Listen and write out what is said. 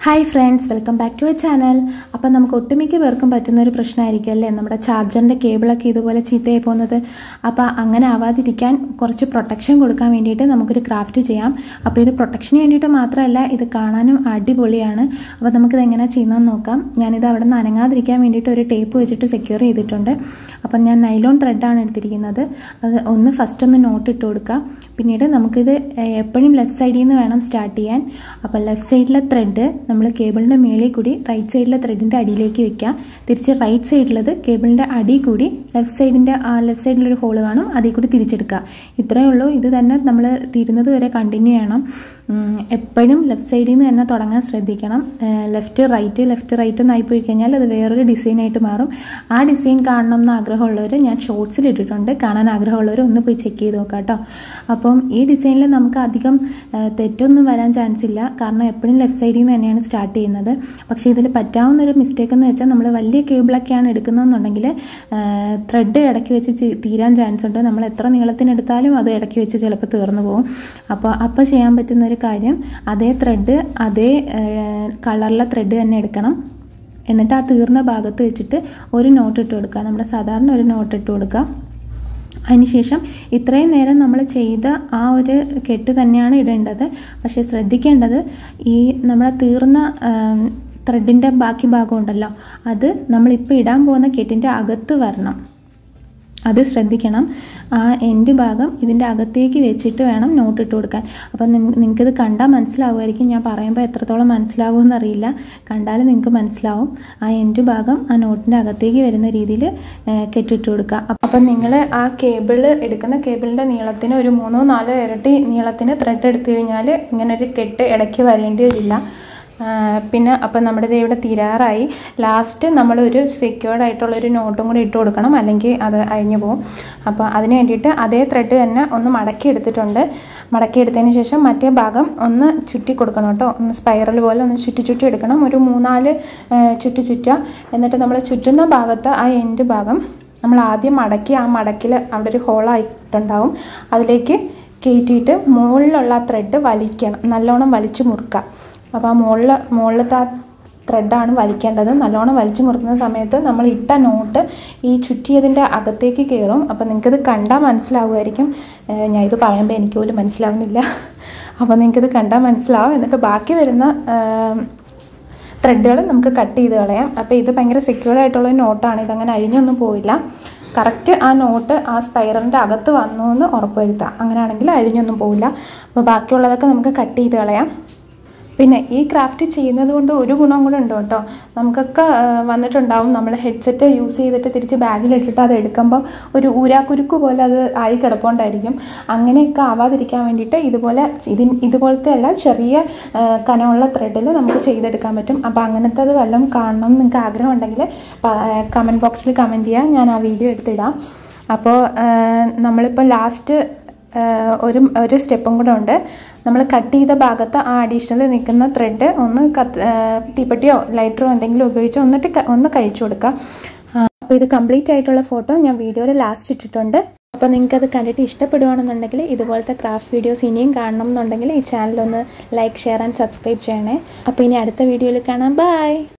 hi friends welcome back to a channel അപ്പം നമുക്ക് ഒട്ടുമിക്ക പേർക്കും പറ്റുന്ന ഒരു പ്രശ്നമായിരിക്കും അല്ലേ നമ്മുടെ ചാർജറിൻ്റെ കേബിളൊക്കെ ഇതുപോലെ ചീത്തയായി പോകുന്നത് അപ്പോൾ അങ്ങനെ ആവാതിരിക്കാൻ കുറച്ച് പ്രൊട്ടക്ഷൻ കൊടുക്കാൻ വേണ്ടിയിട്ട് നമുക്കൊരു ക്രാഫ്റ്റ് ചെയ്യാം അപ്പോൾ ഇത് പ്രൊട്ടക്ഷന് വേണ്ടിയിട്ട് മാത്രമല്ല ഇത് കാണാനും അടിപൊളിയാണ് അപ്പോൾ നമുക്കിത് എങ്ങനെയാണ് ചെയ്യുന്നതെന്ന് നോക്കാം ഞാനിത് അവിടെ നിന്ന് അനങ്ങാതിരിക്കാൻ വേണ്ടിയിട്ട് ഒരു ടേപ്പ് വെച്ചിട്ട് സെക്യൂർ ചെയ്തിട്ടുണ്ട് അപ്പം ഞാൻ നൈലോൺ ത്രെഡാണ് എടുത്തിരിക്കുന്നത് അത് ഒന്ന് ഫസ്റ്റ് ഒന്ന് നോട്ട് ഇട്ട് കൊടുക്കുക പിന്നീട് നമുക്കിത് എപ്പോഴും ലെഫ്റ്റ് സൈഡിൽ നിന്ന് വേണം സ്റ്റാർട്ട് ചെയ്യാൻ അപ്പോൾ ലെഫ്റ്റ് സൈഡിലെ ത്രെഡ് നമ്മൾ കേബിളിൻ്റെ മേളിൽ കൂടി റൈറ്റ് സൈഡിലെ ത്രെഡിൻ്റെ അടിയിലേക്ക് വെക്കുക തിരിച്ച് റൈറ്റ് സൈഡിലത് കേബിളിൻ്റെ അടി കൂടി ലെഫ്റ്റ് സൈഡിൻ്റെ ആ ലെഫ്റ്റ് സൈഡിലൊരു ഹോൾ കാണും അതിൽ കൂടി തിരിച്ചെടുക്കുക ഇത്രയേ ഉള്ളൂ ഇത് തന്നെ നമ്മൾ തീരുന്നത് വരെ കണ്ടിന്യൂ ചെയ്യണം എപ്പോഴും ലെഫ്റ്റ് സൈഡിൽ നിന്ന് തന്നെ തുടങ്ങാൻ ശ്രദ്ധിക്കണം ലെഫ്റ്റ് റൈറ്റ് ലെഫ്റ്റ് റൈറ്റ് എന്നായി പോയി കഴിഞ്ഞാൽ അത് വേറൊരു ഡിസൈനായിട്ട് മാറും ആ ഡിസൈൻ കാണണം എന്ന് ആഗ്രഹമുള്ളവർ ഞാൻ ഷോർട്സിൽ ഇട്ടിട്ടുണ്ട് കാണാൻ ആഗ്രഹമുള്ളവർ ഒന്ന് പോയി ചെക്ക് ചെയ്ത് നോക്കാം കേട്ടോ അപ്പം ഈ ഡിസൈനിൽ നമുക്ക് അധികം തെറ്റൊന്നും വരാൻ ചാൻസ് ഇല്ല കാരണം എപ്പോഴും ലെഫ്റ്റ് സൈഡിൽ നിന്ന് തന്നെയാണ് സ്റ്റാർട്ട് ചെയ്യുന്നത് പക്ഷേ ഇതിൽ പറ്റാവുന്ന ഒരു മിസ്റ്റേക്ക് എന്ന് വെച്ചാൽ നമ്മൾ വലിയ കേബിളൊക്കെയാണ് എടുക്കുന്നതെന്നുണ്ടെങ്കിൽ ത്രെഡ് ഇടയ്ക്ക് വെച്ച് തീരാൻ ചാൻസ് ഉണ്ട് നമ്മൾ എത്ര നീളത്തിനെടുത്താലും അത് ഇടയ്ക്ക് വെച്ച് ചിലപ്പോൾ തീർന്നു പോകും അപ്പോൾ അപ്പോൾ ചെയ്യാൻ പറ്റുന്ന ഒരു കാര്യം അതേ ത്രെഡ് അതേ കളറിലെ ത്രെഡ് തന്നെ എടുക്കണം എന്നിട്ട് ആ തീർന്ന ഭാഗത്ത് വെച്ചിട്ട് ഒരു നോട്ട് ഇട്ട് കൊടുക്കുക നമ്മുടെ സാധാരണ ഒരു നോട്ട് ഇട്ട് കൊടുക്കുക അതിനുശേഷം ഇത്രയും നേരം നമ്മൾ ചെയ്ത ആ ഒരു കെട്ട് തന്നെയാണ് ഇടേണ്ടത് പക്ഷേ ശ്രദ്ധിക്കേണ്ടത് ഈ നമ്മുടെ തീർന്ന ത്രെഡിൻ്റെ ബാക്കി ഭാഗം ഉണ്ടല്ലോ അത് നമ്മളിപ്പോൾ ഇടാൻ പോകുന്ന കെട്ടിൻ്റെ അകത്ത് വരണം അത് ശ്രദ്ധിക്കണം ആ എൻഡ് ഭാഗം ഇതിൻ്റെ അകത്തേക്ക് വെച്ചിട്ട് വേണം നോട്ട് ഇട്ട് കൊടുക്കാൻ അപ്പം നിങ്ങൾക്കിത് കണ്ടാൽ മനസ്സിലാവുമായിരിക്കും ഞാൻ പറയുമ്പോൾ എത്രത്തോളം മനസ്സിലാവുമെന്ന് അറിയില്ല കണ്ടാൽ നിങ്ങൾക്ക് മനസ്സിലാവും ആ എൻഡ് ഭാഗം ആ നോട്ടിൻ്റെ അകത്തേക്ക് വരുന്ന രീതിയിൽ കെട്ടിട്ട് കൊടുക്കുക അപ്പം നിങ്ങൾ ആ കേബിൾ എടുക്കുന്ന കേബിളിൻ്റെ നീളത്തിന് ഒരു മൂന്നോ നാലോ ഇരട്ടി നീളത്തിന് ത്രെഡ് എടുത്തു കഴിഞ്ഞാൽ ഇങ്ങനെ ഒരു കെട്ട് ഇടയ്ക്ക് വരേണ്ടി വരില്ല പിന്നെ അപ്പം നമ്മുടെ ഇത് ഇവിടെ തീരാറായി ലാസ്റ്റ് നമ്മളൊരു സെക്യൂർഡ് ആയിട്ടുള്ളൊരു നോട്ടും കൂടി ഇട്ട് കൊടുക്കണം അല്ലെങ്കിൽ അത് അഴിഞ്ഞു പോകും അപ്പോൾ അതിന് വേണ്ടിയിട്ട് അതേ ത്രെഡ് തന്നെ ഒന്ന് മടക്കി എടുത്തിട്ടുണ്ട് മടക്കി എടുത്തതിന് ശേഷം മറ്റേ ഭാഗം ഒന്ന് ചുറ്റി കൊടുക്കണം കേട്ടോ ഒന്ന് സ്പൈറൽ പോലെ ഒന്ന് ചുറ്റി ചുറ്റി എടുക്കണം ഒരു മൂന്നാല് ചുറ്റി ചുറ്റുക എന്നിട്ട് നമ്മൾ ചുറ്റുന്ന ഭാഗത്ത് ആ എൻഡ് ഭാഗം നമ്മൾ ആദ്യം മടക്കി ആ മടക്കിൽ അവിടെ ഒരു ഹോളായിട്ടുണ്ടാവും അതിലേക്ക് കയറ്റിയിട്ട് മുകളിലുള്ള ആ ത്രെഡ് വലിക്കണം നല്ലോണം വലിച്ചു മുറുക്കുക അപ്പോൾ ആ മുകളിൽ മുകളിലത്തെ ആ ത്രെഡാണ് വലിക്കേണ്ടത് നല്ലോണം വലിച്ചു മുറുക്കുന്ന സമയത്ത് നമ്മൾ ഇട്ട നോട്ട് ഈ ചുറ്റിയതിൻ്റെ അകത്തേക്ക് കയറും അപ്പോൾ നിങ്ങൾക്കിത് കണ്ടാൽ മനസ്സിലാവുമായിരിക്കും ഞാൻ ഇത് പറയുമ്പോൾ എനിക്ക് പോലും മനസ്സിലാവുന്നില്ല അപ്പോൾ നിങ്ങൾക്കിത് കണ്ടാൽ മനസ്സിലാവും എന്നിട്ട് ബാക്കി വരുന്ന ത്രെഡുകൾ നമുക്ക് കട്ട് ചെയ്ത് കളയാം അപ്പോൾ ഇത് ഭയങ്കര സെക്യൂർഡ് ആയിട്ടുള്ള നോട്ടാണ് ഇതങ്ങനെ അഴിഞ്ഞൊന്നും പോയില്ല കറക്റ്റ് ആ നോട്ട് ആ സ്പൈറലിൻ്റെ അകത്ത് വന്നു എന്ന് ഉറപ്പുവരുത്താം അങ്ങനെയാണെങ്കിൽ അഴിഞ്ഞൊന്നും പോവില്ല അപ്പോൾ ബാക്കിയുള്ളതൊക്കെ നമുക്ക് കട്ട് ചെയ്ത് കളയാം പിന്നെ ഈ ക്രാഫ്റ്റ് ചെയ്യുന്നത് കൊണ്ട് ഒരു ഗുണം കൂടെ ഉണ്ട് കേട്ടോ നമുക്കൊക്കെ വന്നിട്ടുണ്ടാവും നമ്മൾ ഹെഡ്സെറ്റ് യൂസ് ചെയ്തിട്ട് തിരിച്ച് ബാഗിലിട്ടിട്ട് അത് എടുക്കുമ്പം ഒരു ഊരാക്കുരുക്ക് പോലെ അത് ആയി കിടപ്പുണ്ടായിരിക്കും അങ്ങനെയൊക്കെ ആവാതിരിക്കാൻ വേണ്ടിയിട്ട് ഇതുപോലെ ഇതിൻ ഇതുപോലത്തെ അല്ല ചെറിയ കനമുള്ള ത്രെഡിൽ നമുക്ക് ചെയ്തെടുക്കാൻ പറ്റും അപ്പോൾ അങ്ങനത്തെ അത് വല്ലതും കാണണം നിങ്ങൾക്ക് ആഗ്രഹം ഉണ്ടെങ്കിൽ കമൻറ്റ് ബോക്സിൽ കമൻറ്റ് ചെയ്യുക ഞാൻ ആ വീഡിയോ എടുത്തിടാം അപ്പോൾ നമ്മളിപ്പോൾ ലാസ്റ്റ് ഒരു ഒരു സ്റ്റെപ്പും കൂടെ ഉണ്ട് നമ്മൾ കട്ട് ചെയ്ത ഭാഗത്ത് ആ അഡീഷണൽ നിൽക്കുന്ന ത്രെഡ് ഒന്ന് കത്ത് തീപ്പെട്ടിയോ ലൈറ്ററോ എന്തെങ്കിലും ഉപയോഗിച്ച് ഒന്നിട്ട് ഒന്ന് കഴിച്ചു കൊടുക്കുക അപ്പോൾ ഇത് കംപ്ലീറ്റ് ആയിട്ടുള്ള ഫോട്ടോ ഞാൻ വീഡിയോയിൽ ലാസ്റ്റ് ഇട്ടിട്ടുണ്ട് അപ്പോൾ നിങ്ങൾക്ക് അത് കണ്ടിട്ട് ഇഷ്ടപ്പെടുവാണെന്നുണ്ടെങ്കിൽ ഇതുപോലത്തെ ക്രാഫ്റ്റ് വീഡിയോസ് ഇനിയും കാണണം എന്നുണ്ടെങ്കിൽ ഈ ചാനൽ ഒന്ന് ലൈക്ക് ഷെയർ ആൻഡ് സബ്സ്ക്രൈബ് ചെയ്യണേ അപ്പോൾ ഇനി അടുത്ത വീഡിയോയിൽ കാണാം ബൈ